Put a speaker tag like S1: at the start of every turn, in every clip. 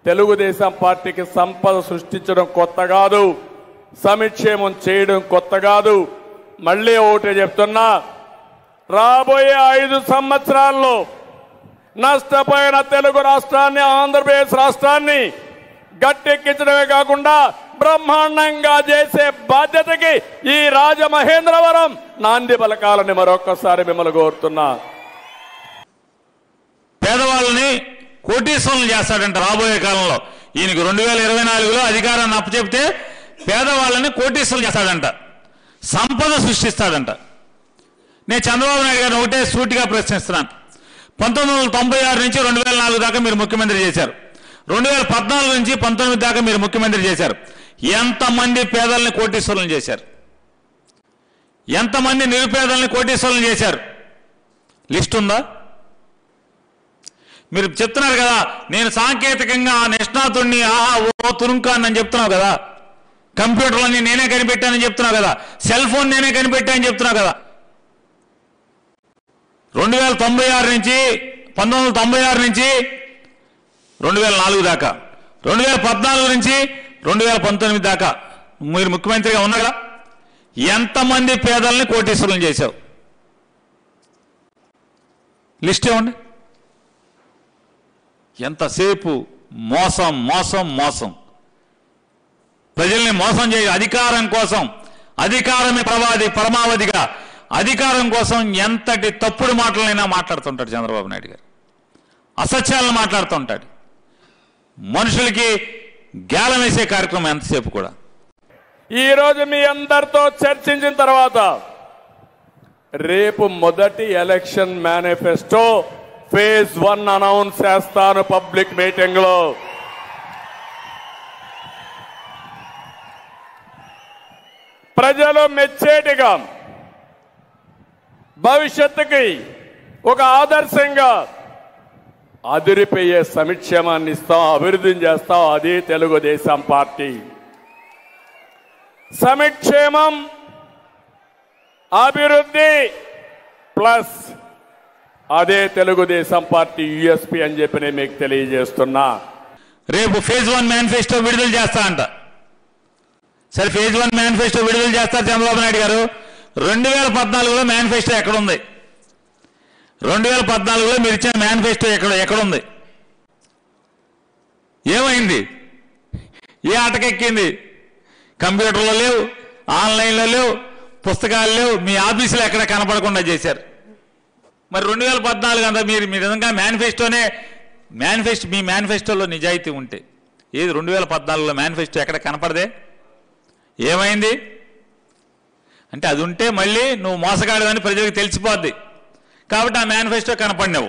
S1: తెలుగుదేశం పార్టీకి సంపద సృష్టించడం కొత్త కాదు సమిక్షేమం చేయడం కొత్త కాదు మళ్ళీ ఒకటి చెప్తున్నా రాబోయే ఐదు సంవత్సరాల్లో నష్టపోయిన తెలుగు రాష్ట్రాన్ని ఆంధ్రప్రదేశ్ రాష్ట్రాన్ని గట్టెక్కించడమే కాకుండా బ్రహ్మాండంగా చేసే బాధ్యతకి ఈ రాజమహేంద్రవరం నాంది పలకాలని మరొక్కసారి మిమ్మల్ని కోరుతున్నా
S2: పేదవాళ్ళని కోటీశ్వరులు చేస్తాడంట రాబోయే కాలంలో ఈయనకి రెండు వేల ఇరవై నాలుగులో అధికారాన్ని అప్పచెప్తే పేదవాళ్ళని కోటీశ్వరులు చేస్తాడంట సంపద సృష్టిస్తాడంట నేను చంద్రబాబు నాయుడు గారిని ఒకటే సూటిగా ప్రశ్నిస్తున్నాను పంతొమ్మిది వందల తొంభై ఆరు నుంచి రెండు వేల నాలుగు దాకా మీరు ముఖ్యమంత్రి చేశారు రెండు వేల పద్నాలుగు నుంచి పంతొమ్మిది దాకా మీరు ముఖ్యమంత్రి చేశారు ఎంతమంది పేదల్ని కోటీశ్వరులను చేశారు ఎంతమంది నిరుపేదల్ని కోటీశ్వరులను చేశారు లిస్ట్ ఉందా మీరు చెప్తున్నారు కదా నేను సాంకేతికంగా ఆ నిష్ణాతుడిని ఆహా ఓ తురుంకాన్ని అని చెప్తున్నావు కదా కంప్యూటర్లన్నీ నేనే కనిపెట్టానని చెప్తున్నావు కదా సెల్ ఫోన్ నేనే కనిపెట్టానని చెప్తున్నావు కదా రెండు వేల తొంభై ఆరు నుంచి పంతొమ్మిది వందల తొంభై ఆరు నుంచి రెండు వేల నాలుగు దాకా రెండు వేల పద్నాలుగు నుంచి రెండు వేల పంతొమ్మిది దాకా మీరు ముఖ్యమంత్రిగా ఉన్నారు కదా ఎంతమంది పేదల్ని కోటీశ్వరులను చేశావు లిస్ట్ ఇవ్వండి ఎంతసేపు మోసం మోసం మోసం ప్రజల్ని మోసం చేయ అధికారం కోసం అధికారమే ప్రవాది పరమావధిగా అధికారం కోసం ఎంతటి తప్పుడు మాటలైనా మాట్లాడుతుంటాడు చంద్రబాబు నాయుడు గారు అసత్యాలను మాట్లాడుతుంటాడు మనుషులకి గేలం వేసే కార్యక్రమం ఎంతసేపు కూడా
S1: ఈ రోజు మీ అందరితో చర్చించిన తర్వాత రేపు మొదటి election manifesto phase one announce చేస్తాను పబ్లిక్ మీటింగ్ లో ప్రజలు మెచ్చేటిగా భవిష్యత్తుకి ఒక ఆదర్శంగా అదిరిపోయే సంక్షేమాన్ని ఇస్తాం అభివృద్ధిని చేస్తాం అదే తెలుగుదేశం పార్టీ సంక్షేమం అభివృద్ధి ప్లస్ అదే తెలుగుదేశం పార్టీ యుఎస్పి అని చెప్పి నేను మీకు తెలియజేస్తున్నా
S2: రేపు ఫేజ్ వన్ మేనిఫెస్టో విడుదల చేస్తా అంట సరే ఫేజ్ వన్ మేనిఫెస్టో విడుదల చేస్తారు చంద్రబాబు నాయుడు గారు రెండు వేల పద్నాలుగులో మేనిఫెస్టో ఎక్కడుంది రెండు వేల పద్నాలుగులో మీరు ఇచ్చిన మేనిఫెస్టో ఎక్కడ ఎక్కడుంది ఏమైంది ఏ ఆటకెక్కింది కంప్యూటర్లో లేవు ఆన్లైన్లో లేవు పుస్తకాలు లేవు మీ ఆఫీసులో ఎక్కడ కనపడకుండా చేశారు మరి రెండు వేల పద్నాలుగు అంతా మీరు మీ విధంగా మేనిఫెస్టోనే మేనిఫెస్టో మీ మేనిఫెస్టోలో నిజాయితీ ఉంటే ఏది రెండు వేల పద్నాలుగులో మేనిఫెస్టో ఎక్కడ కనపడదే ఏమైంది అంటే అది ఉంటే మళ్ళీ నువ్వు మోసగాడదని ప్రజలకు తెలిసిపోద్ది కాబట్టి ఆ మేనిఫెస్టో కనపడినవు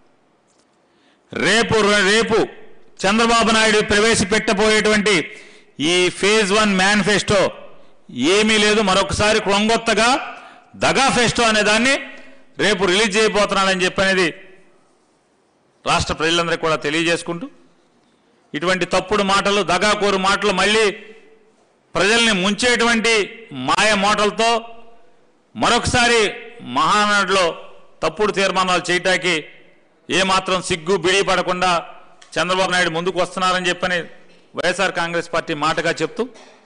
S2: రేపు రేపు చంద్రబాబు నాయుడు ప్రవేశపెట్టబోయేటువంటి ఈ ఫేజ్ వన్ మేనిఫెస్టో ఏమీ లేదు మరొకసారి క్రొంగొత్తగా దగా ఫెస్టో అనే దాన్ని రేపు రిలీజ్ చేయబోతున్నాడని చెప్పి అనేది రాష్ట్ర ప్రజలందరికీ కూడా తెలియజేసుకుంటూ ఇటువంటి తప్పుడు మాటలు దగాకోరు మాటలు మళ్ళీ ప్రజల్ని ముంచేటువంటి మాయ మాటలతో మరొకసారి మహానాడులో తప్పుడు తీర్మానాలు చేయటానికి ఏమాత్రం సిగ్గు బిడి పడకుండా చంద్రబాబు నాయుడు ముందుకు వస్తున్నారని చెప్పని వైఎస్ఆర్ కాంగ్రెస్ పార్టీ మాటగా చెప్తూ